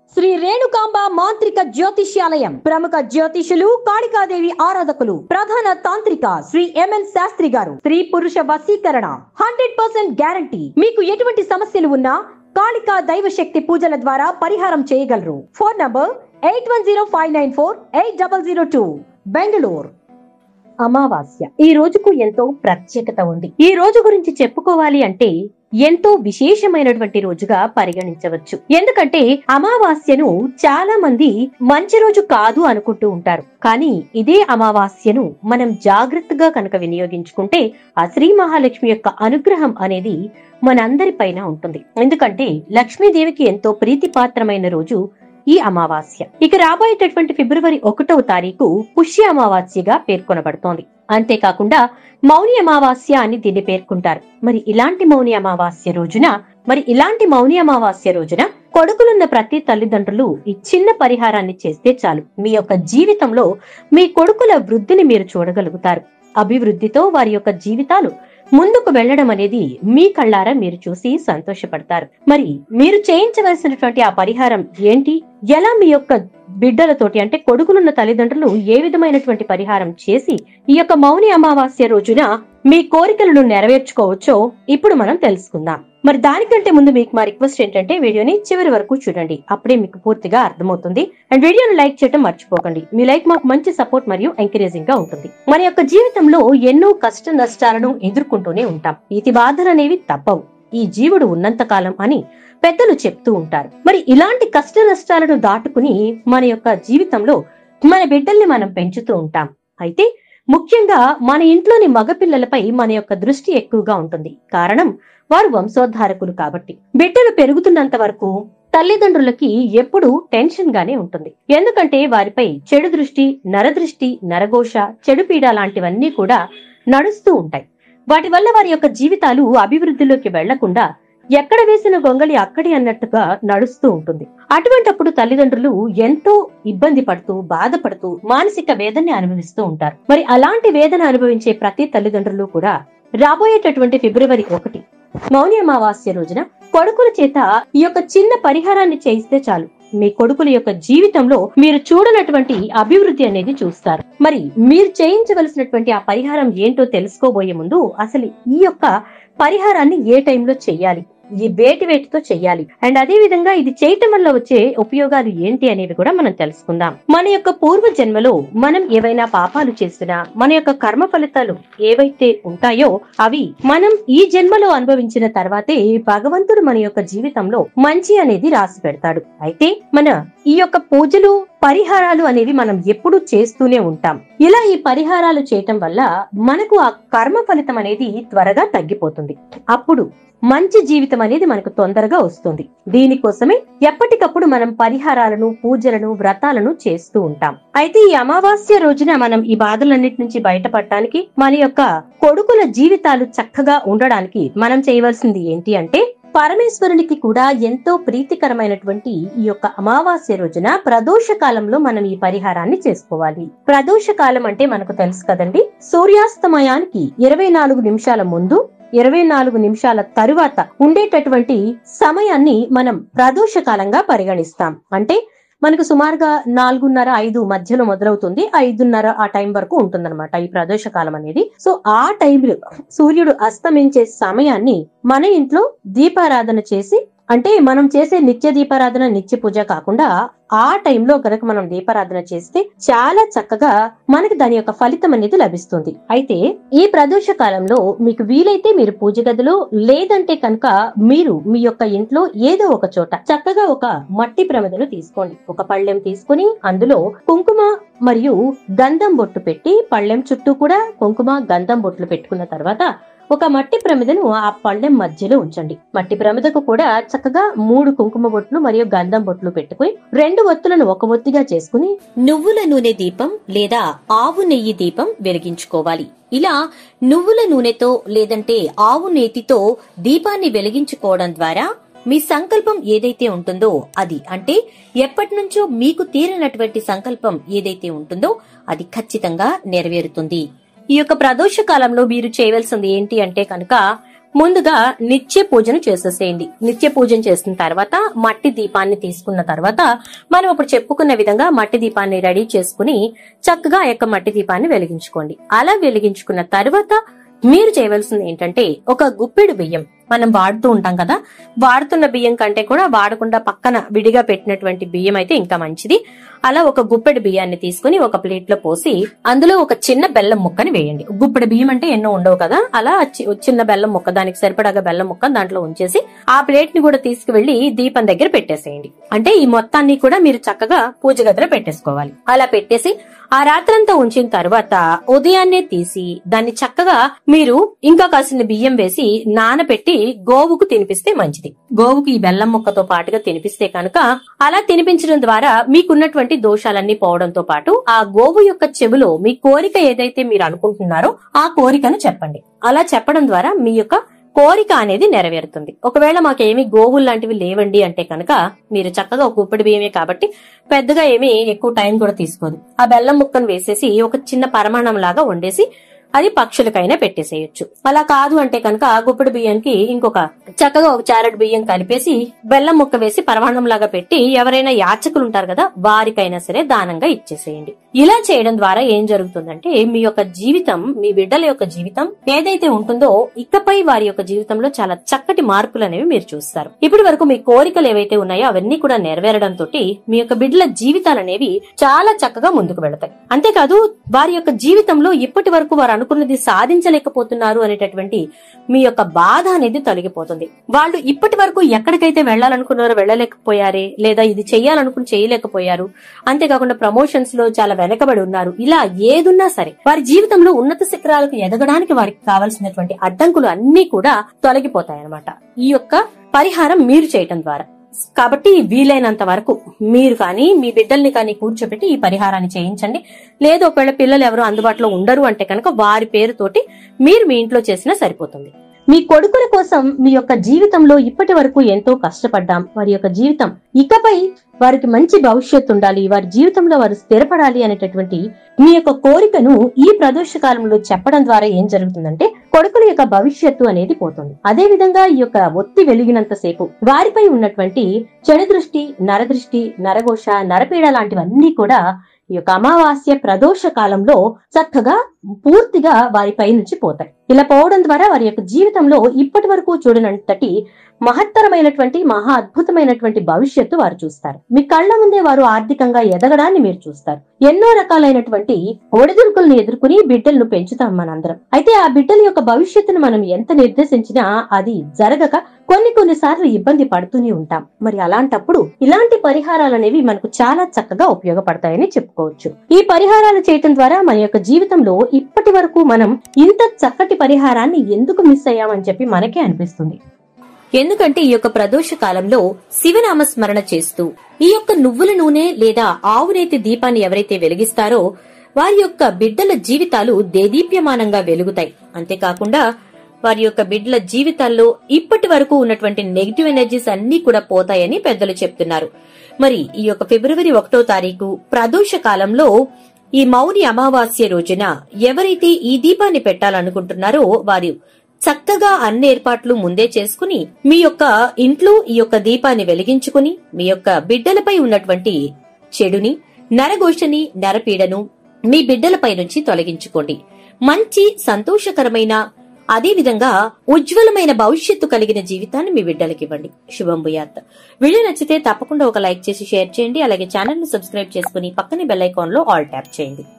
శ్రీ రేణుకాంబ మాంత్రిక జ్యోతిష్యాలయం ప్రముఖ జ్యోతిషులు కాళికాదేవి ఆరాధకులు ప్రధాన తాంత్రిక శ్రీ ఎంఎన్ శాస్త్రి గారు స్త్రీ పురుష వశీకరణ హండ్రెడ్ పర్సెంట్ గ్యారంటీ మీకు ఎటువంటి సమస్యలు ఉన్నా కాళికా దైవ శక్తి పూజల ద్వారా పరిహారం చేయగలరు phone number eight one zero five nine four eight double zero two Bengaluru అమావాస్య ఈ రోజుకు ఎంతో ప్రత్యేకత ఉంది ఈ రోజు గురించి చెప్పుకోవాలి అంటే ఎంతో విశేషమైనటువంటి రోజుగా పరిగణించవచ్చు ఎందుకంటే అమావాస్యను చాలా మంది మంచి రోజు కాదు అనుకుంటూ ఉంటారు కానీ ఇదే అమావాస్యను మనం జాగ్రత్తగా కనుక వినియోగించుకుంటే ఆ శ్రీ మహాలక్ష్మి యొక్క అనుగ్రహం అనేది మనందరిపైన ఉంటుంది ఎందుకంటే లక్ష్మీదేవికి ఎంతో ప్రీతిపాత్రమైన రోజు ఈ అమావాస్య ఇక రాబోయేటటువంటి ఫిబ్రవరి ఒకటవ తారీఖు పుష్య అమావాస్యగా పేర్కొనబడుతోంది అంతేకాకుండా మౌని అమావాస్య అని దీన్ని పేర్కొంటారు మరి ఇలాంటి మౌని అమావాస్య రోజున మరి ఇలాంటి మౌని అమావాస్య రోజున కొడుకులున్న ప్రతి తల్లిదండ్రులు ఈ చిన్న పరిహారాన్ని చేస్తే చాలు మీ యొక్క జీవితంలో మీ కొడుకుల వృద్ధిని మీరు చూడగలుగుతారు అభివృద్ధితో వారి యొక్క జీవితాలు ముందుకు వెళ్ళడం అనేది మీ కళ్ళారా మీరు చూసి సంతోషపడతారు మరి మీరు చేయించవలసినటువంటి ఆ పరిహారం ఏంటి ఎలా మీ యొక్క బిడ్డలతోటి అంటే కొడుకులున్న తల్లిదండ్రులు ఏ విధమైనటువంటి పరిహారం చేసి ఈ యొక్క మౌని అమావాస్య రోజున మీ కోరికలను నెరవేర్చుకోవచ్చో ఇప్పుడు మనం తెలుసుకుందాం మరి దానికంటే ముందు మీకు మా రిక్వెస్ట్ ఏంటంటే వీడియోని చివరి వరకు చూడండి అప్పుడే మీకు పూర్తిగా అర్థమవుతుంది అండ్ వీడియోని లైక్ చేయడం మర్చిపోకండి మీ లైక్ మాకు మంచి సపోర్ట్ మరియు ఎంకరేజింగ్ గా ఉంటుంది మన యొక్క జీవితంలో ఎన్నో కష్ట నష్టాలను ఎదుర్కొంటూనే ఉంటాం ఇతి బాధలు అనేవి తప్పవు ఈ జీవుడు ఉన్నంత కాలం అని పెద్దలు చెప్తూ ఉంటారు మరి ఇలాంటి కష్ట నష్టాలను దాటుకుని మన యొక్క జీవితంలో మన బిడ్డల్ని మనం పెంచుతూ ఉంటాం అయితే ముఖ్యంగా మన ఇంట్లోని మగపిల్లలపై మన యొక్క దృష్టి ఎక్కువగా ఉంటుంది కారణం వారు వంశోద్ధారకులు కాబట్టి బిడ్డలు పెరుగుతున్నంత వరకు తల్లిదండ్రులకి ఎప్పుడూ టెన్షన్ గానే ఉంటుంది ఎందుకంటే వారిపై చెడు దృష్టి నరదృష్టి నరఘోష చెడు పీడ లాంటివన్నీ కూడా నడుస్తూ ఉంటాయి వాటి వల్ల వారి యొక్క జీవితాలు అభివృద్ధిలోకి వెళ్లకుండా ఎక్కడ వేసిన గొంగళి అక్కడే అన్నట్టుగా నడుస్తూ ఉంటుంది అటువంటప్పుడు తల్లిదండ్రులు ఎంతో ఇబ్బంది పడుతూ బాధపడుతూ మానసిక వేదనని అనుభవిస్తూ ఉంటారు మరి అలాంటి వేదన అనుభవించే ప్రతి తల్లిదండ్రులు కూడా రాబోయేటటువంటి ఫిబ్రవరి ఒకటి మౌని అమావాస్య రోజున కొడుకుల చేత ఈ యొక్క చిన్న పరిహారాన్ని చేయిస్తే చాలు మీ కొడుకుల యొక్క జీవితంలో మీరు చూడనటువంటి అభివృద్ధి అనేది చూస్తారు మరి మీరు చేయించవలసినటువంటి ఆ పరిహారం ఏంటో తెలుసుకోబోయే ముందు అసలు ఈ యొక్క పరిహారాన్ని ఏ టైంలో చెయ్యాలి ఈ వేటి వేటితో చెయ్యాలి అండ్ అదే విధంగా ఇది చేయటం వల్ల వచ్చే ఉపయోగాలు ఏంటి అనేవి కూడా మనం తెలుసుకుందాం మన యొక్క పూర్వ జన్మలో మనం ఏవైనా పాపాలు చేసినా మన యొక్క కర్మ ఫలితాలు ఏవైతే ఉంటాయో అవి మనం ఈ జన్మలో అనుభవించిన తర్వాతే భగవంతుడు మన యొక్క జీవితంలో మంచి అనేది రాసి పెడతాడు అయితే మన ఈ యొక్క పూజలు పరిహారాలు అనేవి మనం ఎప్పుడూ చేస్తూనే ఉంటాం ఇలా ఈ పరిహారాలు చేయటం వల్ల మనకు ఆ కర్మ ఫలితం అనేది త్వరగా తగ్గిపోతుంది అప్పుడు మంచి జీవితం అనేది మనకు తొందరగా వస్తుంది దీనికోసమే ఎప్పటికప్పుడు మనం పరిహారాలను పూజలను వ్రతాలను చేస్తూ ఉంటాం అయితే ఈ అమావాస్య రోజున మనం ఈ బాధలన్నిటి నుంచి బయటపడటానికి మన యొక్క కొడుకుల జీవితాలు చక్కగా ఉండడానికి మనం చేయవలసింది ఏంటి అంటే పరమేశ్వరునికి కూడా ఎంతో ప్రీతికరమైనటువంటి ఈ యొక్క అమావాస్య రోజున ప్రదోష కాలంలో మనం ఈ పరిహారాన్ని చేసుకోవాలి ప్రదోష కాలం అంటే మనకు తెలుసు కదండి సూర్యాస్తమయానికి ఇరవై నాలుగు నిమిషాల ముందు ఇరవై నాలుగు నిమిషాల తరువాత ఉండేటటువంటి సమయాన్ని మనం ప్రదోష కాలంగా పరిగణిస్తాం అంటే మనకు సుమారుగా నాలుగున్నర ఐదు మధ్యలో మొదలవుతుంది ఐదున్నర ఆ టైం వరకు ఉంటుందన్నమాట ఈ ప్రదోష కాలం అనేది సో ఆ టైంలో సూర్యుడు అస్తమించే సమయాన్ని మన ఇంట్లో దీపారాధన చేసి అంటే మనం చేసే నిత్య దీపారాధన నిత్య పూజ కాకుండా ఆ టైంలో కనుక మనం దీపారాధన చేస్తే చాలా చక్కగా మనకి దాని యొక్క ఫలితం అనేది లభిస్తుంది అయితే ఈ ప్రదోష కాలంలో మీకు వీలైతే మీరు పూజ గదిలో లేదంటే కనుక మీరు మీ యొక్క ఇంట్లో ఏదో ఒక చోట చక్కగా ఒక మట్టి ప్రమిదను తీసుకోండి ఒక పళ్ళెం తీసుకుని అందులో కుంకుమ మరియు గంధం బొట్టు పెట్టి పళ్ళెం చుట్టూ కూడా కుంకుమ గంధం బొట్లు పెట్టుకున్న తర్వాత ఒక మట్టి ప్రమిదను ఆ పళ్ళెం మధ్యలో ఉంచండి మట్టి ప్రమిదకు కూడా చక్కగా మూడు కుంకుమ బొట్లు మరియు గంధం బొట్లు పెట్టుకుని రెండు ఒత్తులను ఒక ఒత్తిగా చేసుకుని నువ్వుల నూనె దీపం లేదా ఆవు నెయ్యి దీపం వెలిగించుకోవాలి ఇలా నువ్వుల నూనెతో లేదంటే ఆవు నేతితో దీపాన్ని వెలిగించుకోవడం ద్వారా మీ సంకల్పం ఏదైతే ఉంటుందో అది అంటే ఎప్పటి నుంచో మీకు తీరనటువంటి సంకల్పం ఏదైతే ఉంటుందో అది ఖచ్చితంగా నెరవేరుతుంది ఈ యొక్క ప్రదోష కాలంలో మీరు చేయవలసింది ఏంటి అంటే కనుక ముందుగా నిత్య పూజను చేసేసేయండి నిత్య పూజను చేసిన తర్వాత మట్టి దీపాన్ని తీసుకున్న తర్వాత మనం ఇప్పుడు చెప్పుకున్న విధంగా మట్టి దీపాన్ని రెడీ చేసుకుని చక్కగా ఆ యొక్క మట్టి దీపాన్ని వెలిగించుకోండి అలా వెలిగించుకున్న తర్వాత మీరు చేయవలసింది ఏంటంటే ఒక గుప్పెడు బియ్యం మనం వాడుతూ ఉంటాం కదా వాడుతున్న బియ్యం కంటే కూడా వాడకుండా పక్కన విడిగా పెట్టినటువంటి బియ్యం అయితే ఇంకా మంచిది అలా ఒక గుప్పెడు బియ్యాన్ని తీసుకుని ఒక ప్లేట్ లో పోసి అందులో ఒక చిన్న బెల్లం ముక్కని వేయండి గుప్పెడు బియ్యం అంటే ఎన్నో ఉండవు కదా అలా చి- చిన్న బెల్లం ముక్క దానికి సరిపడాగా బెల్లం ముక్క దాంట్లో ఉంచేసి ఆ ప్లేట్ ని కూడా తీసుకువెళ్లి దీపం దగ్గర పెట్టేసేయండి అంటే ఈ మొత్తాన్ని కూడా మీరు చక్కగా పూజ గదిలో పెట్టేసుకోవాలి అలా పెట్టేసి ఆ రాత్రంతా ఉంచిన తర్వాత ఉదయాన్నే తీసి దాన్ని చక్కగా మీరు ఇంకా కాసిన బియ్యం వేసి నానబెట్టి గోవుకు తినిపిస్తే మంచిది గోవుకి ఈ బెల్లం ముక్కతో పాటుగా తినిపిస్తే కనుక అలా తినిపించడం ద్వారా మీకున్నటువంటి దోషాలన్నీ పోవడంతో పాటు ఆ గోవు యొక్క చెవిలో మీ కోరిక ఏదైతే మీరు అనుకుంటున్నారో ఆ కోరికను చెప్పండి అలా చెప్పడం ద్వారా మీ యొక్క కోరిక అనేది నెరవేరుతుంది ఒకవేళ మాకేమి గోవులు లాంటివి లేవండి అంటే కనుక మీరు చక్కగా ఒక గుప్పెడు బియ్యమే కాబట్టి పెద్దగా ఏమీ ఎక్కువ టైం కూడా తీసుకోదు ఆ బెల్లం ముక్కను వేసేసి ఒక చిన్న పరమాణం లాగా వండేసి అది పక్షులకైనా పెట్టేసేయొచ్చు అలా కాదు అంటే కనుక గుప్పెడు బియ్యానికి ఇంకొక చక్కగా ఒక చారెట్ బియ్యం కలిపేసి బెల్లం ముక్క వేసి పరమాణం లాగా పెట్టి ఎవరైనా యాచకులు ఉంటారు కదా వారికైనా సరే దానంగా ఇచ్చేసేయండి ఇలా చేయడం ద్వారా ఏం జరుగుతుందంటే మీ యొక్క జీవితం మీ బిడ్డల యొక్క జీవితం ఏదైతే ఉంటుందో ఇకపై వారి యొక్క జీవితంలో చాలా చక్కటి మార్పులు అనేవి మీరు చూస్తారు ఇప్పటి వరకు మీ కోరికలు ఏవైతే ఉన్నాయో అవన్నీ కూడా నెరవేరడంతో మీ యొక్క బిడ్డల జీవితాలు అనేవి చాలా చక్కగా ముందుకు వెళతాయి అంతేకాదు వారి యొక్క జీవితంలో ఇప్పటి వరకు వారు అనుకున్నది సాధించలేకపోతున్నారు అనేటటువంటి మీ యొక్క బాధ అనేది తొలగిపోతుంది వాళ్ళు ఇప్పటి వరకు ఎక్కడికైతే వెళ్ళాలనుకున్నారో వెళ్ళలేకపోయారే లేదా ఇది చేయాలనుకుని చేయలేకపోయారు అంతేకాకుండా ప్రమోషన్స్ లో చాలా వెనకబడి ఉన్నారు ఇలా ఏదున్నా సరే వారి జీవితంలో ఉన్నత శిఖరాలకు ఎదగడానికి వారికి కావాల్సినటువంటి అడ్డంకులు అన్ని కూడా తొలగిపోతాయి అన్నమాట ఈ యొక్క పరిహారం మీరు చేయటం ద్వారా కాబట్టి వీలైనంత వరకు మీరు కానీ మీ బిడ్డల్ని కానీ కూర్చోబెట్టి ఈ పరిహారాన్ని చేయించండి లేదు ఒకవేళ పిల్లలు ఎవరు అందుబాటులో ఉండరు అంటే కనుక వారి పేరుతోటి మీరు మీ ఇంట్లో చేసినా సరిపోతుంది మీ కొడుకుల కోసం మీ యొక్క జీవితంలో ఇప్పటి వరకు ఎంతో కష్టపడ్డాం వారి యొక్క జీవితం ఇకపై వారికి మంచి భవిష్యత్తు ఉండాలి వారి జీవితంలో వారు స్థిరపడాలి అనేటటువంటి మీ యొక్క కోరికను ఈ ప్రదోష కాలంలో చెప్పడం ద్వారా ఏం జరుగుతుందంటే కొడుకుల యొక్క భవిష్యత్తు అనేది పోతుంది అదే విధంగా ఈ యొక్క ఒత్తి వెలిగినంత సేపు వారిపై ఉన్నటువంటి చెడు దృష్టి నరదృష్టి నరఘోష నరపీడ లాంటివన్నీ కూడా ఈ యొక్క అమావాస్య ప్రదోష కాలంలో చక్కగా పూర్తిగా వారిపై నుంచి పోతాయి ఇలా పోవడం ద్వారా వారి యొక్క జీవితంలో ఇప్పటి వరకు చూడనంతటి మహత్తరమైనటువంటి మహా అద్భుతమైనటువంటి భవిష్యత్తు వారు చూస్తారు మీ కళ్ళ ముందే వారు ఆర్థికంగా ఎదగడాన్ని మీరు చూస్తారు ఎన్నో రకాలైనటువంటి ఒడిదుడుకులను ఎదుర్కొని బిడ్డలను పెంచుతాం మనందరం అయితే ఆ బిడ్డల యొక్క భవిష్యత్తును మనం ఎంత నిర్దేశించినా అది జరగక కొన్ని కొన్ని సార్లు ఇబ్బంది పడుతూనే ఉంటాం మరి అలాంటప్పుడు ఇలాంటి పరిహారాలు అనేవి మనకు చాలా చక్కగా ఉపయోగపడతాయని చెప్పుకోవచ్చు ఈ పరిహారాలు చేయటం ద్వారా మన యొక్క జీవితంలో ఇప్పటి వరకు మనం ఇంత చక్కటి పరిహారాన్ని ఎందుకు మిస్ అయ్యామని చెప్పి మనకే అనిపిస్తుంది ఎందుకంటే ఈ యొక్క ప్రదోష కాలంలో శివనామ స్మరణ చేస్తూ ఈ యొక్క నువ్వుల నూనె లేదా ఆవునేతి దీపాన్ని ఎవరైతే వెలిగిస్తారో వారి యొక్క బిడ్డల జీవితాలు దేదీప్యమానంగా వెలుగుతాయి అంతేకాకుండా వారి యొక్క బిడ్డల జీవితాల్లో ఇప్పటి వరకు ఉన్నటువంటి నెగిటివ్ ఎనర్జీస్ అన్ని కూడా పోతాయని పెద్దలు చెప్తున్నారు మరి ఈ యొక్క ఫిబ్రవరి ఒకటో తారీఖు ప్రదోష కాలంలో ఈ మౌని అమావాస్య రోజున ఎవరైతే ఈ దీపాన్ని పెట్టాలనుకుంటున్నారో వారు చక్కగా అన్ని ఏర్పాట్లు ముందే చేసుకుని మీ యొక్క ఇంట్లో ఈ యొక్క దీపాన్ని వెలిగించుకుని మీ యొక్క బిడ్డలపై ఉన్నటువంటి చెడుని నరఘోషని నరపీడను మీ బిడ్డలపై నుంచి తొలగించుకోండి మంచి సంతోషకరమైన అదే విధంగా ఉజ్వలమైన భవిష్యత్తు కలిగిన జీవితాన్ని మీ బిడ్డలకి ఇవ్వండి శుభం భూయాత్ వీడియో నచ్చితే తప్పకుండా ఒక లైక్ చేసి షేర్ చేయండి అలాగే ఛానల్ ను సబ్స్క్రైబ్ చేసుకుని పక్కనే బెల్ ఐకాన్ లో ఆల్ ట్యాప్ చేయండి